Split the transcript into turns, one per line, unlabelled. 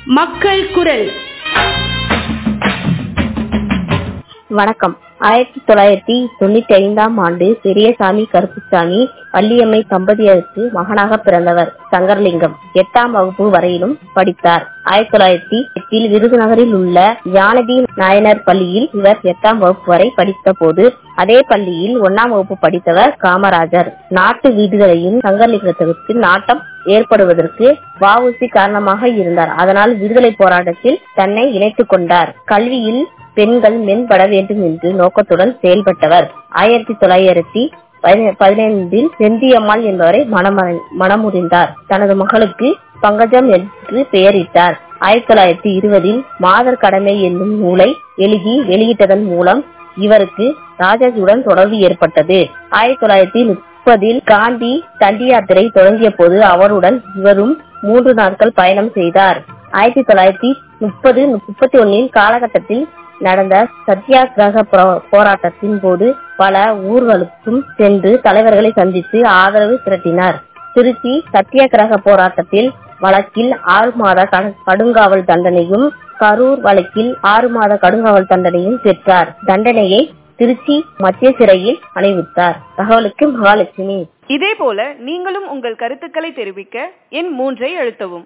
மக்கள் குரல்
வணக்கம் ஆயிரத்தி தொள்ளாயிரத்தி தொண்ணூத்தி ஐந்தாம் ஆண்டு பெரியசாமி கருப்புசாமி வள்ளியம்மை தம்பதியருக்கு மகனாக பிறந்தவர் சங்கரலிங்கம் எட்டாம் வகுப்பு வரையிலும் படித்தார் ஆயிரத்தி தொள்ளாயிரத்தி எட்டில் விருதுநகரில் உள்ள ஞானதி நாயனர் பள்ளியில் இவர் எட்டாம் வகுப்பு வரை படித்த போது அதே பள்ளியில் ஒன்னாம் வகுப்பு படித்தவர் காமராஜர் நாட்டு விடுதலையும் சங்கரலிங்கத்திற்கு நாட்டம் ஏற்படுவதற்கு வஉசி காரணமாக இருந்தார் அதனால் விடுதலை போராட்டத்தில் தன்னை இணைத்துக் கொண்டார் கல்வியில் பெண்கள் மேம்பட வேண்டும் என்று நோக்கத்துடன் செயல்பட்டவர் ஆயிரத்தி தொள்ளாயிரத்தி பதினைந்தில் செந்தியம்மாள் என்பவரை மணமுறிந்தார் தனது மகளுக்கு பங்கஜம் என்று பெயரிட்டார் ஆயிரத்தி தொள்ளாயிரத்தி இருபதில் மாதர் கடமை என்னும் நூலை எழுதி வெளியிட்டதன் மூலம் இவருக்கு ராஜாஜியுடன் தொடர்பு ஏற்பட்டது ஆயிரத்தி தொள்ளாயிரத்தி முப்பதில் காந்தி தண்டி யாத்திரை தொடங்கிய போது அவருடன் இவரும் மூன்று நாட்கள் பயணம் செய்தார் ஆயிரத்தி தொள்ளாயிரத்தி முப்பது முப்பத்தி ஒன்னில் காலகட்டத்தில் நடந்த சத்தியாகிரக போராட்டத்தின் போது பல ஊர்களுக்கும் சென்று தலைவர்களை சந்தித்து ஆதரவு திரட்டினார் திருச்சி சத்தியாகிரக போராட்டத்தில் வழக்கில் ஆறு மாத கடுங்காவல் தண்டனையும் கரூர் வழக்கில் ஆறு மாத கடுங்காவல் தண்டனையும் பெற்றார் தண்டனையை திருச்சி மத்திய சிறையில் அணிவித்தார் தகவலுக்கு மகாலட்சுமி
இதே போல நீங்களும் உங்கள் கருத்துக்களை தெரிவிக்க எண் மூன்றை அழுத்தவும்